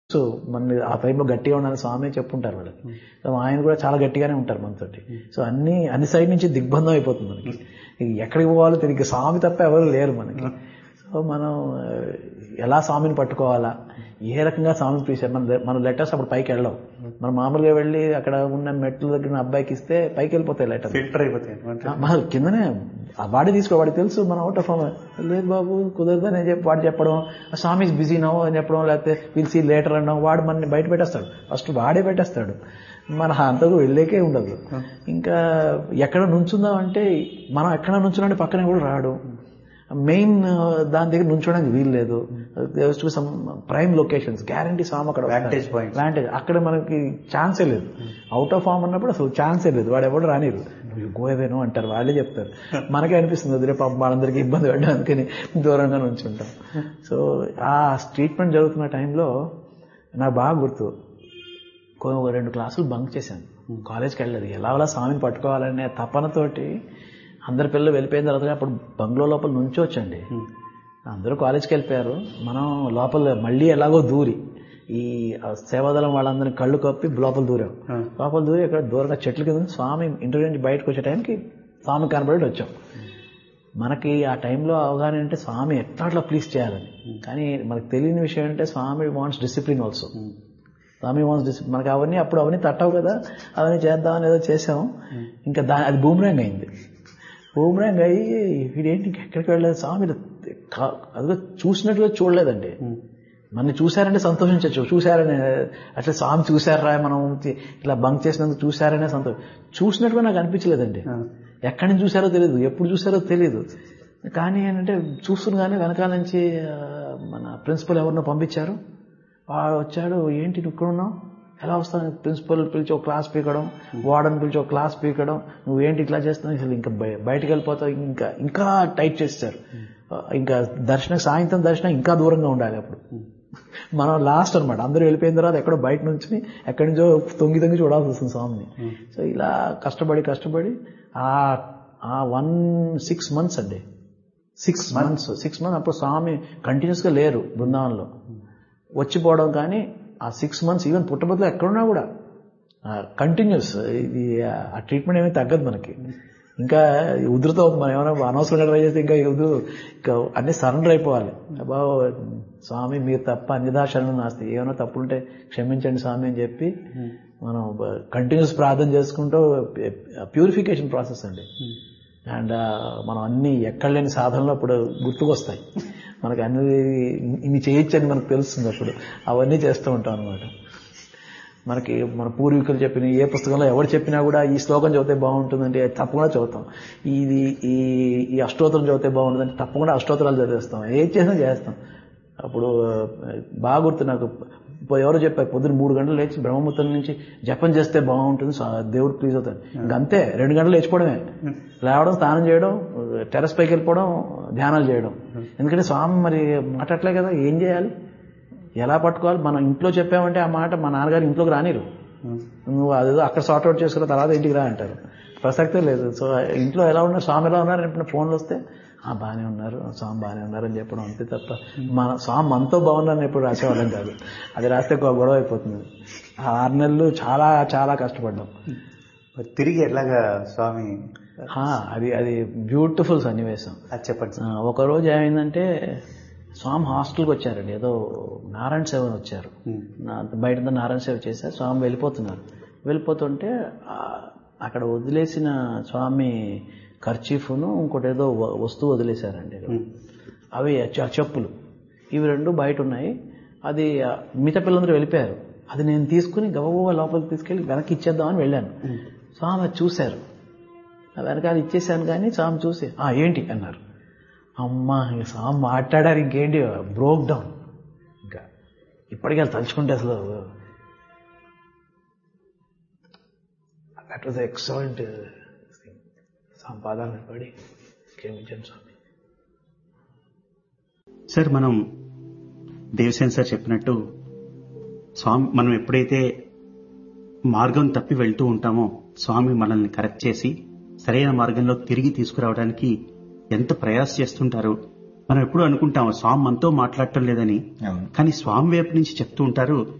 So మన ఆ టైంలో గట్టిగా ఉండాలని స్వామి చెప్పుంటారు వాళ్ళకి సో ఆయన కూడా చాలా గట్టిగానే ఉంటారు మనతోటి సో అన్ని అన్ని సైడ్ నుంచి దిగ్బంధం అయిపోతుంది మనకి ఇక ఎక్కడికి పోవాలో తిరిగి స్వామి తప్ప ఎవరు లేరు మనకి సో మనం ఆ, ఎలా స్వామిని పట్టుకోవాలా ఏ రకంగా స్వామిని పిలిచారు మన మన లెటర్స్ అప్పుడు పైకి వెళ్ళవు మనం మామూలుగా వెళ్ళి అక్కడ ఉన్న మెట్ల దగ్గర ఉన్న అబ్బాయికి ఇస్తే పైకి వెళ్ళిపోతాయి లెటర్ ఫిల్టర్ అయిపోతాయి అంటే మన కిందనే ఆ వాడి తీసుకో వాడికి తెలుసు మన అవుట్ ఆఫ్ లేదు బాబు కుదరదని చెప్పి వాడు చెప్పడం స్వామి బిజీ నవ్వు అని చెప్పడం లేకపోతే పిలిచి లేటర్ అనడం వాడు మనని బయట పెట్టేస్తాడు ఫస్ట్ వాడే పెట్టేస్తాడు మన అంతకు వెళ్ళేకే ఉండదు ఇంకా ఎక్కడ నుంచుందాం అంటే మనం ఎక్కడ నుంచున్నాంటే పక్కన కూడా రాడు మెయిన్ దాని దగ్గర నుంచోడానికి వీలు లేదు సమ్ ప్రైమ్ లొకేషన్స్ గ్యారంటీ సామ్ అక్కడ Vantage points. Vantage. అక్కడ మనకి ఛాన్సే లేదు అవుట్ ఆఫ్ ఫామ్ అన్నప్పుడు అసలు ఛాన్సే లేదు వాడు ఎవడు రానిరు గోయవేను అంటారు వాళ్ళే చెప్తారు మనకే అనిపిస్తుంది వదిలే పాపం వాళ్ళందరికీ ఇబ్బంది పడ్డా అందుకని దూరంగా నుంచి ఉంటాం సో ఆ ట్రీట్మెంట్ జరుగుతున్న టైంలో నాకు బాగా గుర్తు కో- ఒక రెండు క్లాసులు బంక్ చేశాను కాలేజ్కి వెళ్ళలేదు ఎలా అలా స్వామిని పట్టుకోవాలనే తపనతోటి అందరి పిల్లలు వెళ్ళిపోయిన తర్వాత అప్పుడు బంగ్లో లోపల నుంచోవచ్చండి అందరూ కాలేజ్కి వెళ్ళిపోయారు మనం లోపల మళ్ళీ ఎలాగో దూరి ఈ ఆ సేవాదళం వాళ్ళందరినీ కళ్ళు కప్పి లోపల దూరాం లోపల దూరి ఇక్కడ దూరంగా చెట్ల కింద ఉంది. స్వామి ఇంటర్వ్యూ నుంచి బయటకు వచ్చే టైంకి స్వామి కనబడి వచ్చాం మనకి ఆ టైంలో అవగాహన అంటే స్వామి ఎట్లా అట్లా ప్లీజ్ చేయాలని కానీ మనకు తెలియని విషయం అంటే Swami wants discipline also Swami wants discipline మనకి అవన్నీ అప్పుడు అవన్నీ తట్టవు కదా అవన్నీ చేద్దామని ఏదో చేసాం ఇంకా దా అది బూమరాంగ్ అయింది బూమరాంగ్ అయ్యి వీడేంటి ఇంక ఎక్కడికి వెళ్ళలేదు స్వామి ఇలా కా- అదిగో చూసినట్టుగా చూడలేదండి మనని చూశారంటే సంతోషించవచ్చు చూశారని అట్లా స్వామి చూశారా మనం ఇట్లా బంక్ చేసినందుకు చూశారనే సంతోషం చూసినట్టుగా నాకు అనిపించలేదండి ఎక్కడి నుంచి చూశారో తెలియదు ఎప్పుడు చూశారో తెలియదు కానీ ఏంటంటే చూస్తుండగానే వెనకాల నుంచి ఆ, మన ప్రిన్సిపల్ ఎవరినో పంపించారు వాడు వచ్చాడు ఏంటి నువ్వు ఇక్కడ ఉన్నావు ఎలా వస్తాను ప్రిన్సిపల్ పిలిచి ఒక క్లాస్ పీకడం వార్డన్ పిలిచి ఒక క్లాస్ పీకడం నువ్వేంటి ఇట్లా చేస్తున్నావు అసలు ఇంకా బయ- బయటికి వెళ్ళిపోతావు ఇంకా ఇంకా టైట్ చేస్తారు ఇంకా దర్శనం సాయంత్రం దర్శనం ఇంకా దూరంగా ఉండాలి అప్పుడు మనం లాస్ట్ అన్నమాట అందరూ వెళ్ళిపోయిన తర్వాత ఎక్కడో బయట నుంచి ఎక్కడి నుంచో తొంగి తొంగి చూడాల్సి వస్తుంది స్వామిని సో ఇలా కష్టపడి కష్టపడి ఆ ఆ వన్ సిక్స్ మంత్స్ అండి సిక్స్ మంత్స్ సిక్స్ మంత్స్ అప్పుడు స్వామి కంటిన్యూస్గా లేరు బృందావనంలో వచ్చిపోవడం కానీ ఆ సిక్స్ మంత్స్ ఈవెన్ పుట్టబద్దులో ఎక్కడున్నా కూడా కంటిన్యూస్ ఇది ఆ ట్రీట్మెంట్ ఏమీ తగ్గదు మనకి ఇంకా ఉధృతం అవుతుంది మనం ఏమైనా అనవసరంగా ట్రై చేస్తే ఇంకా ఉధృ ఇంకా అన్ని సరెండర్ అయిపోవాలి బాబు స్వామి మీరు తప్ప అన్నిదా శరణం నాస్తి ఏమైనా తప్పులుంటే క్షమించండి స్వామి అని చెప్పి మనం కంటిన్యూస్ ప్రార్థన చేసుకుంటూ ప్యూరిఫికేషన్ ప్రాసెస్ అండి అండ్ మనం అన్ని ఎక్కడ లేని సాధనలు అప్పుడు గుర్తుకొస్తాయి మనకి అన్ని ఇన్ని చేయొచ్చు అని మనకు తెలుస్తుంది అప్పుడు అవన్నీ చేస్తూ ఉంటాం అనమాట మనకి మన పూర్వీకులు చెప్పిన ఏ పుస్తకంలో ఎవరు చెప్పినా కూడా ఈ శ్లోకం చదివితే బాగుంటుందంటే తప్పకుండా చదువుతాం ఇది ఈ ఈ అష్టోత్తరం చదివితే బాగుంటుందంటే తప్పకుండా అష్టోత్తరాలు చదివేస్తాం ఏది చేసినా చేస్తాం అప్పుడు ఆ, బాగా గుర్తు నాకు ఇప్పుడు ఎవరో చెప్పారు పొద్దున్న మూడు గంటలు లేచి బ్రహ్మముహూర్తం నుంచి జపం చేస్తే బాగుంటుంది స్వా- దేవుడు ప్లీజ్ అవుతాడు ఇంకంతే రెండు గంటలు లేచిపోవడమే లేవడం స్నానం చేయడం టెరస్ పైకి వెళ్ళిపోవడం ధ్యానాలు చేయడం ఎందుకంటే స్వామి మరి మాట్లాడలే కదా ఏం చేయాలి ఎలా పట్టుకోవాలి మనం ఇంట్లో చెప్పామంటే ఆ మాట మా నాన్నగారు ఇంట్లోకి రానిరు నువ్వు అదేదో అక్కడ సార్ట్ అవుట్ చేసుకున్న తర్వాత ఇంటికి రా అంటారు ప్రసక్తే లేదు సో ఇంట్లో ఎలా ఉన్నారు స్వామి ఎలా ఉన్నారు అని ఫోన్లు వస్తే ఆ బాగానే ఉన్నారు స్వామి బాగానే ఉన్నారు అని చెప్పడం అంతే తప్ప మన స్వామి మనతో బాగున్నారని ఎప్పుడు రాసేవాళ్ళం కాదు అది రాస్తే ఒక గొడవ అయిపోతుంది ఆ ఆరు నెలలు చాలా చాలా కష్టపడ్డాం మరి తిరిగి ఎలాగా స్వామి ఆ, అది అది బ్యూటిఫుల్ సన్నివేశం అది చెప్పండి ఆ, ఒక రోజు ఏమైందంటే స్వామి హాస్టల్కి వచ్చారండి ఏదో నారాయణ సేవని వచ్చారు నా- బయట నారాయణ సేవ చేశారు స్వామి వెళ్ళిపోతున్నారు వెళ్ళిపోతుంటే ఆ, అక్కడ వదిలేసిన స్వామి ఖర్చీఫ్ను ఇంకోటి ఏదో వ- వస్తువు వదిలేశారండి అవి చ- చెప్పులు ఇవి రెండు బయట ఉన్నాయి అది ఆ, మిగతా పిల్లలందరూ వెళ్ళిపోయారు అది నేను తీసుకుని గబగబా లోపలికి తీసుకెళ్ళి వెనక్కి ఇచ్చేద్దామని వెళ్ళాను స్వామి అది చూశారు ఆ వెనకాల ఇచ్చేసాను కానీ స్వామి చూసి "ఆ, ఏంటి అన్నారు అమ్మా ఇంక స్వామి మాట్లాడారు ఇంకేంటి బ్రోక్ డౌన్ ఇంకా ఇప్పటికీ అది తలుచుకుంటే అసలు దట్ వాజ్ ఎక్సలెంట్ స్వామి పాదాలను పడి క్షమించండి స్వామి సార్ మనం దేవసేన్ సార్ చెప్పినట్టు స్వామి మనం ఎప్పుడైతే మార్గం తప్పి వెళ్తూ ఉంటామో స్వామి మనల్ని కరెక్ట్ చేసి సరైన మార్గంలో తిరిగి తీసుకురావడానికి ఎంత ప్రయాస చేస్తుంటారు మనం ఎప్పుడు అనుకుంటాం స్వామి మనతో మాట్లాడటం లేదని అవును కానీ స్వామి వైపు నుంచి చెప్తూ ఉంటారు